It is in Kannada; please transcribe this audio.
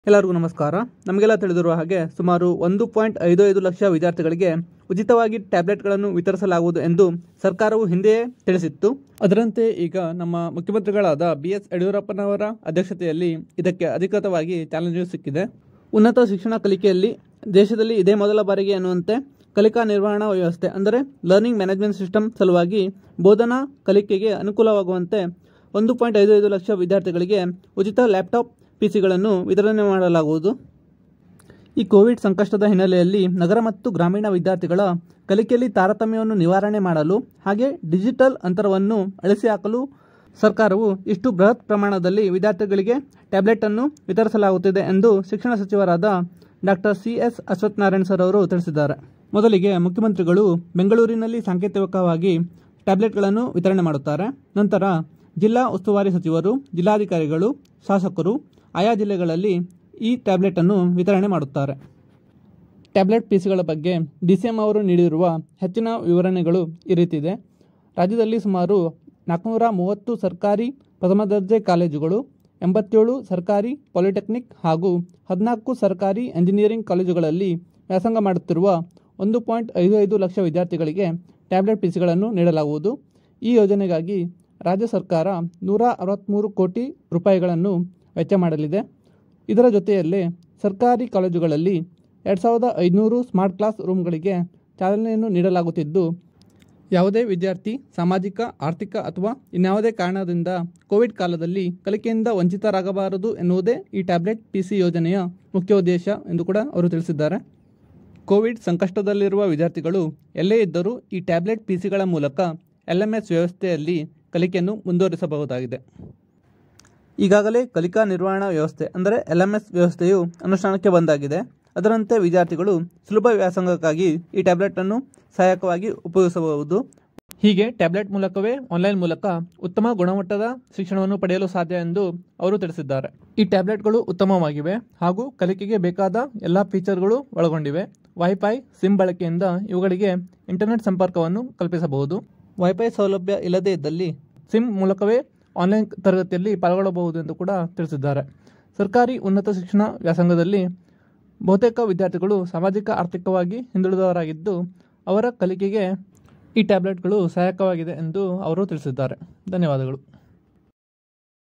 ಎಲ್ಲರಿಗೂ ನಮಸ್ಕಾರ ನಮಗೆಲ್ಲ ತಿಳಿದಿರುವ ಹಾಗೆ ಸುಮಾರು ಒಂದು ಪಾಯಿಂಟ್ ಐದು ಐದು ಲಕ್ಷ ವಿದ್ಯಾರ್ಥಿಗಳಿಗೆ ಉಚಿತವಾಗಿ ಟ್ಯಾಬ್ಲೆಟ್ಗಳನ್ನು ವಿತರಿಸಲಾಗುವುದು ಎಂದು ಸರ್ಕಾರವು ಹಿಂದೆಯೇ ತಿಳಿಸಿತ್ತು ಅದರಂತೆ ಈಗ ನಮ್ಮ ಮುಖ್ಯಮಂತ್ರಿಗಳಾದ ಬಿ ಎಸ್ ಯಡಿಯೂರಪ್ಪನವರ ಅಧ್ಯಕ್ಷತೆಯಲ್ಲಿ ಇದಕ್ಕೆ ಅಧಿಕೃತವಾಗಿ ಚಾಲೆಂಜ್ ಸಿಕ್ಕಿದೆ ಉನ್ನತ ಶಿಕ್ಷಣ ಕಲಿಕೆಯಲ್ಲಿ ದೇಶದಲ್ಲಿ ಇದೇ ಮೊದಲ ಬಾರಿಗೆ ಅನ್ನುವಂತೆ ಕಲಿಕಾ ನಿರ್ವಹಣಾ ವ್ಯವಸ್ಥೆ ಅಂದರೆ ಲರ್ನಿಂಗ್ ಮ್ಯಾನೇಜ್ಮೆಂಟ್ ಸಿಸ್ಟಮ್ ಸಲುವಾಗಿ ಬೋಧನಾ ಕಲಿಕೆಗೆ ಅನುಕೂಲವಾಗುವಂತೆ ಒಂದು ಪಾಯಿಂಟ್ ಐದು ಐದು ಲಕ್ಷ ವಿದ್ಯಾರ್ಥಿಗಳಿಗೆ ಉಚಿತ ಲ್ಯಾಪ್ಟಾಪ್ ಪಿಸಿಗಳನ್ನು ವಿತರಣೆ ಮಾಡಲಾಗುವುದು ಈ ಕೋವಿಡ್ ಸಂಕಷ್ಟದ ಹಿನ್ನೆಲೆಯಲ್ಲಿ ನಗರ ಮತ್ತು ಗ್ರಾಮೀಣ ವಿದ್ಯಾರ್ಥಿಗಳ ಕಲಿಕೆಯಲ್ಲಿ ತಾರತಮ್ಯವನ್ನು ನಿವಾರಣೆ ಮಾಡಲು ಹಾಗೆ ಡಿಜಿಟಲ್ ಅಂತರವನ್ನು ಅಳಿಸಿ ಹಾಕಲು ಸರ್ಕಾರವು ಇಷ್ಟು ಬೃಹತ್ ಪ್ರಮಾಣದಲ್ಲಿ ವಿದ್ಯಾರ್ಥಿಗಳಿಗೆ ಟ್ಯಾಬ್ಲೆಟ್ ಅನ್ನು ವಿತರಿಸಲಾಗುತ್ತಿದೆ ಎಂದು ಶಿಕ್ಷಣ ಸಚಿವರಾದ doctor C S Ashwathnarayan sir ಅವರು ತಿಳಿಸಿದ್ದಾರೆ ಮೊದಲಿಗೆ ಮುಖ್ಯಮಂತ್ರಿಗಳು ಬೆಂಗಳೂರಿನಲ್ಲಿ ಸಾಂಕೇತಿಕವಾಗಿ ಟ್ಯಾಬ್ಲೆಟ್ಗಳನ್ನು ವಿತರಣೆ ಮಾಡುತ್ತಾರೆ ನಂತರ ಜಿಲ್ಲಾ ಉಸ್ತುವಾರಿ ಸಚಿವರು ಜಿಲ್ಲಾಧಿಕಾರಿಗಳು ಶಾಸಕರು ಆಯಾ ಜಿಲ್ಲೆಗಳಲ್ಲಿ ಈ ಟ್ಯಾಬ್ಲೆಟ್ ಅನ್ನು ವಿತರಣೆ ಮಾಡುತ್ತಾರೆ ಟ್ಯಾಬ್ಲೆಟ್ ಪೀಸ್ಗಳ ಬಗ್ಗೆ ಡಿಸಿಎಂ ಅವರು ನೀಡಿರುವ ಹೆಚ್ಚಿನ ವಿವರಣೆಗಳು ಈ ರೀತಿ ಇದೆ ರಾಜ್ಯದಲ್ಲಿ ಸುಮಾರು ನಾಲ್ಕುನೂರ ಮೂವತ್ತು ಸರ್ಕಾರಿ ಪ್ರಥಮ ದರ್ಜೆ ಕಾಲೇಜುಗಳು ಎಂಬತ್ತೇಳು ಸರ್ಕಾರಿ ಪಾಲಿಟೆಕ್ನಿಕ್ ಹಾಗೂ ಹದಿನಾಲ್ಕು ಸರ್ಕಾರಿ ಎಂಜಿನಿಯರಿಂಗ್ ಕಾಲೇಜುಗಳಲ್ಲಿ ವ್ಯಾಸಂಗ ಮಾಡುತ್ತಿರುವ ಒಂದು ಪಾಯಿಂಟ್ ಐದು ಐದು ಲಕ್ಷ ವಿದ್ಯಾರ್ಥಿಗಳಿಗೆ ಟ್ಯಾಬ್ಲೆಟ್ ಪೀಸ್ಗಳನ್ನು ನೀಡಲಾಗುವುದು ಈ ಯೋಜನೆಗಾಗಿ ರಾಜ್ಯ ಸರ್ಕಾರ ನೂರ ಅರವತ್ತ್ಮೂರು ಕೋಟಿ ರೂಪಾಯಿಗಳನ್ನು ವೆಚ್ಚ ಮಾಡಲಿದೆ ಇದರ ಜೊತೆಯಲ್ಲೇ ಸರ್ಕಾರಿ ಕಾಲೇಜುಗಳಲ್ಲಿ ಎರಡು ಸಾವಿರದ ಐದುನೂರು ಸ್ಮಾರ್ಟ್ ಕ್ಲಾಸ್ ರೂಮ್ಗಳಿಗೆ ಚಾಲನೆಯನ್ನು ನೀಡಲಾಗುತ್ತಿದ್ದು ಯಾವುದೇ ವಿದ್ಯಾರ್ಥಿ ಸಾಮಾಜಿಕ ಆರ್ಥಿಕ ಅಥವಾ ಇನ್ಯಾವುದೇ ಕಾರಣದಿಂದ ಕೋವಿಡ್ ಕಾಲದಲ್ಲಿ ಕಲಿಕೆಯಿಂದ ವಂಚಿತರಾಗಬಾರದು ಎನ್ನುವುದೇ ಈ ಟ್ಯಾಬ್ಲೆಟ್ ಪಿ ಸಿ ಯೋಜನೆಯ ಮುಖ್ಯ ಉದ್ದೇಶ ಎಂದು ಕೂಡ ಅವರು ತಿಳಿಸಿದ್ದಾರೆ ಕೋವಿಡ್ ಸಂಕಷ್ಟದಲ್ಲಿರುವ ವಿದ್ಯಾರ್ಥಿಗಳು ಎಲ್ಲೇ ಇದ್ದರೂ ಈ ಟ್ಯಾಬ್ಲೆಟ್ ಪಿ ಸಿಗಳ ಮೂಲಕ ಎಲ್ ಎಂ ಎಸ್ ವ್ಯವಸ್ಥೆಯಲ್ಲಿ ಕಲಿಕೆಯನ್ನು ಮುಂದುವರಿಸಬಹುದಾಗಿದೆ ಈಗಾಗಲೇ ಕಲಿಕಾ ನಿರ್ವಹಣಾ ವ್ಯವಸ್ಥೆ ಅಂದರೆ ಎಲ್ ಎಂ ಎಸ್ ವ್ಯವಸ್ಥೆಯು ಅನುಷ್ಠಾನಕ್ಕೆ ಬಂದಾಗಿದೆ ಅದರಂತೆ ವಿದ್ಯಾರ್ಥಿಗಳು ಸುಲಭ ವ್ಯಾಸಂಗಕ್ಕಾಗಿ ಈ ಟ್ಯಾಬ್ಲೆಟನ್ನು ಸಹಾಯಕವಾಗಿ ಉಪಯೋಗಿಸಬಹುದು ಹೀಗೆ ಟ್ಯಾಬ್ಲೆಟ್ ಮೂಲಕವೇ ಆನ್ಲೈನ್ ಮೂಲಕ ಉತ್ತಮ ಗುಣಮಟ್ಟದ ಶಿಕ್ಷಣವನ್ನು ಪಡೆಯಲು ಸಾಧ್ಯ ಎಂದು ಅವರು ತಿಳಿಸಿದ್ದಾರೆ ಈ ಟ್ಯಾಬ್ಲೆಟ್ಗಳು ಉತ್ತಮವಾಗಿವೆ ಹಾಗೂ ಕಲಿಕೆಗೆ ಬೇಕಾದ ಎಲ್ಲ ಫೀಚರ್ಗಳು ಒಳಗೊಂಡಿವೆ ವೈಫೈ ಸಿಮ್ ಬಳಕೆಯಿಂದ ಇವುಗಳಿಗೆ ಇಂಟರ್ನೆಟ್ ಸಂಪರ್ಕವನ್ನು ಕಲ್ಪಿಸಬಹುದು ವೈಫೈ ಸೌಲಭ್ಯ ಇಲ್ಲದೇ ಇದ್ದಲ್ಲಿ ಸಿಮ್ ಮೂಲಕವೇ ಆನ್ಲೈನ್ ತರಗತಿಯಲ್ಲಿ ಪಾಲ್ಗೊಳ್ಳಬಹುದು ಎಂದು ಕೂಡ ತಿಳಿಸಿದ್ದಾರೆ ಸರ್ಕಾರಿ ಉನ್ನತ ಶಿಕ್ಷಣ ವ್ಯಾಸಂಗದಲ್ಲಿ ಬಹುತೇಕ ವಿದ್ಯಾರ್ಥಿಗಳು ಸಾಮಾಜಿಕ ಆರ್ಥಿಕವಾಗಿ ಹಿಂದುಳಿದವರಾಗಿದ್ದು ಅವರ ಕಲಿಕೆಗೆ ಈ ಟ್ಯಾಬ್ಲೆಟ್ಗಳು ಸಹಾಯಕವಾಗಿದೆ ಎಂದು ಅವರು ತಿಳಿಸಿದ್ದಾರೆ ಧನ್ಯವಾದಗಳು